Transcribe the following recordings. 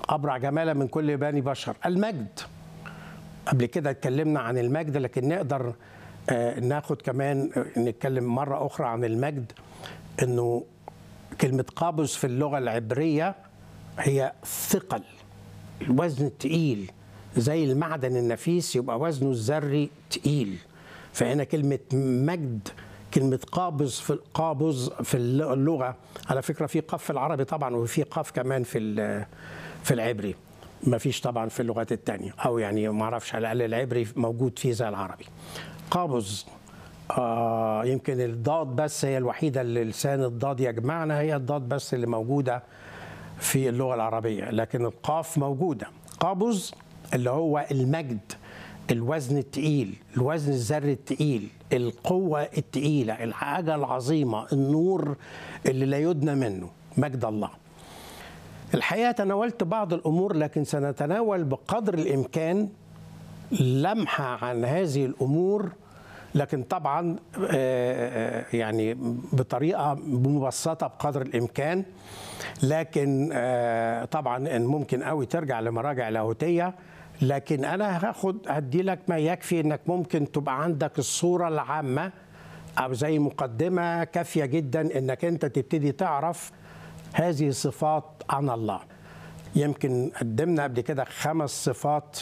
أبرع جمالا من كل بني بشر المجد قبل كده اتكلمنا عن المجد لكن نقدر آه، ناخد كمان آه، نتكلم مرة أخرى عن المجد إنه كلمة قابوس في اللغة العبرية هي ثقل الوزن التقيل زي المعدن النفيس يبقى وزنه الذري تقيل فهنا كلمة مجد كلمة قابض في قابض في اللغة على فكرة في قاف في العربي طبعا وفي قاف كمان في ال- في العبري ما فيش طبعا في اللغات التانية أو يعني ما أعرفش على الأقل العبري موجود فيه زي العربي قابض آه يمكن الضاد بس هي الوحيدة اللي لسان الضاد يجمعنا هي الضاد بس اللي موجودة في اللغة العربية لكن القاف موجودة قابض اللي هو المجد الوزن التقيل الوزن الذري التقيل القوة التقيلة الحاجة العظيمة النور اللي لا يدنى منه مجد الله الحقيقة تناولت بعض الأمور لكن سنتناول بقدر الإمكان لمحة عن هذه الأمور لكن طبعا آه، آه، يعني بطريقة مبسطة بقدر الإمكان لكن آه، طبعا إن ممكن قوي ترجع لمراجع لاهوتية لكن أنا هاخد هدي لك ما يكفي إنك ممكن تبقى عندك الصورة العامة أو زي مقدمة كافية جدا إنك أنت تبتدي تعرف هذه الصفات عن الله يمكن قدمنا قبل كده خمس صفات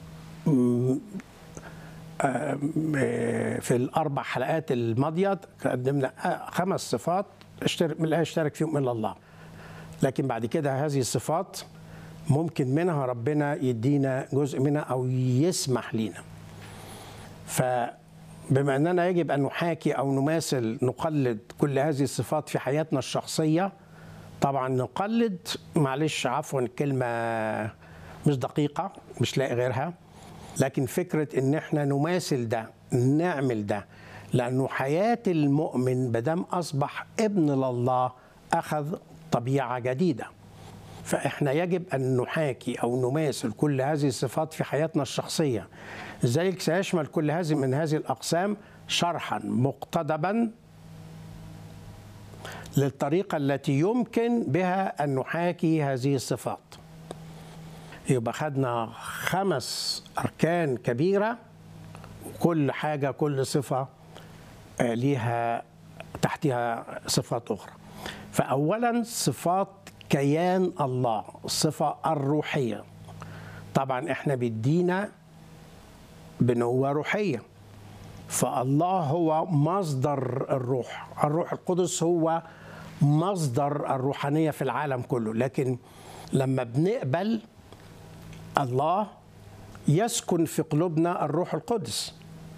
في الاربع حلقات الماضيه قدمنا خمس صفات اشترك من لا يشترك فيهم الا الله لكن بعد كده هذه الصفات ممكن منها ربنا يدينا جزء منها او يسمح لينا فبما اننا يجب ان نحاكي او نماثل نقلد كل هذه الصفات في حياتنا الشخصيه طبعا نقلد معلش عفوا الكلمه مش دقيقه مش لاقي غيرها لكن فكرة إن إحنا نماثل ده نعمل ده لأنه حياة المؤمن بدم أصبح ابن لله أخذ طبيعة جديدة فإحنا يجب أن نحاكي أو نماثل كل هذه الصفات في حياتنا الشخصية ذلك سيشمل كل هذه من هذه الأقسام شرحا مقتضبا للطريقة التي يمكن بها أن نحاكي هذه الصفات يبقى خدنا خمس أركان كبيرة وكل حاجة كل صفة آه، ليها تحتها صفات أخرى فأولا صفات كيان الله الصفة الروحية طبعا احنا بيدينا بنوة روحية فالله هو مصدر الروح الروح القدس هو مصدر الروحانية في العالم كله لكن لما بنقبل الله يسكن في قلوبنا الروح القدس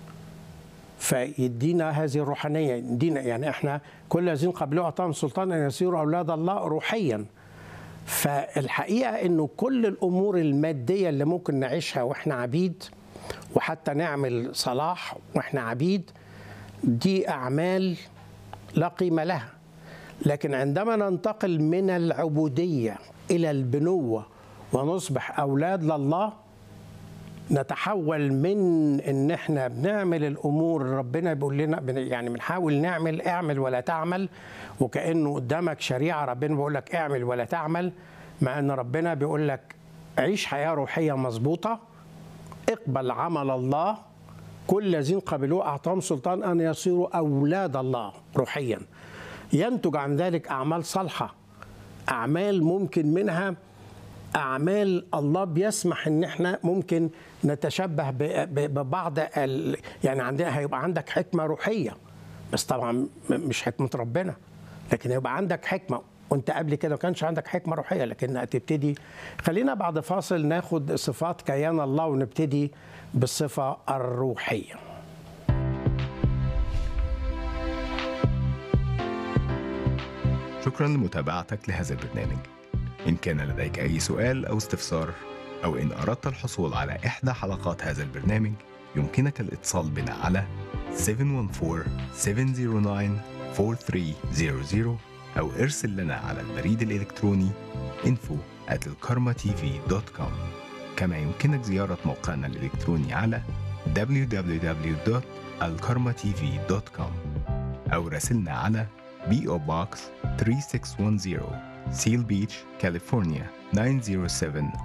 فيدينا هذه الروحانيه يدينا يعني احنا كل الذين قبلوا اعطاهم سلطان ان يصيروا اولاد الله روحيا فالحقيقه انه كل الامور الماديه اللي ممكن نعيشها واحنا عبيد وحتى نعمل صلاح واحنا عبيد دي اعمال لا قيمه لها لكن عندما ننتقل من العبوديه الى البنوه ونصبح اولاد لله نتحول من ان احنا بنعمل الامور ربنا بيقول لنا بن- يعني بنحاول نعمل اعمل ولا تعمل وكانه قدامك شريعه ربنا بيقول لك اعمل ولا تعمل مع ان ربنا بيقول لك عيش حياه روحيه مظبوطه اقبل عمل الله كل الذين قبلوه اعطاهم سلطان ان يصيروا اولاد الله روحيا ينتج عن ذلك اعمال صالحه اعمال ممكن منها اعمال الله بيسمح ان احنا ممكن نتشبه ب- ب- ببعض ال... يعني عندنا هيبقى عندك حكمه روحيه بس طبعا م- مش حكمه ربنا لكن هيبقى عندك حكمه وانت قبل كده ما كانش عندك حكمه روحيه لكن هتبتدي خلينا بعد فاصل ناخد صفات كيان الله ونبتدي بالصفه الروحيه شكرا لمتابعتك لهذا البرنامج إن كان لديك أي سؤال أو استفسار أو إن أردت الحصول على إحدى حلقات هذا البرنامج يمكنك الاتصال بنا على 714-709-4300 أو ارسل لنا على البريد الإلكتروني info at الكارما-tv.com كما يمكنك زيارة موقعنا الإلكتروني على www.alkarmatv.com أو راسلنا على PO Box 3610 Seal Beach, California 907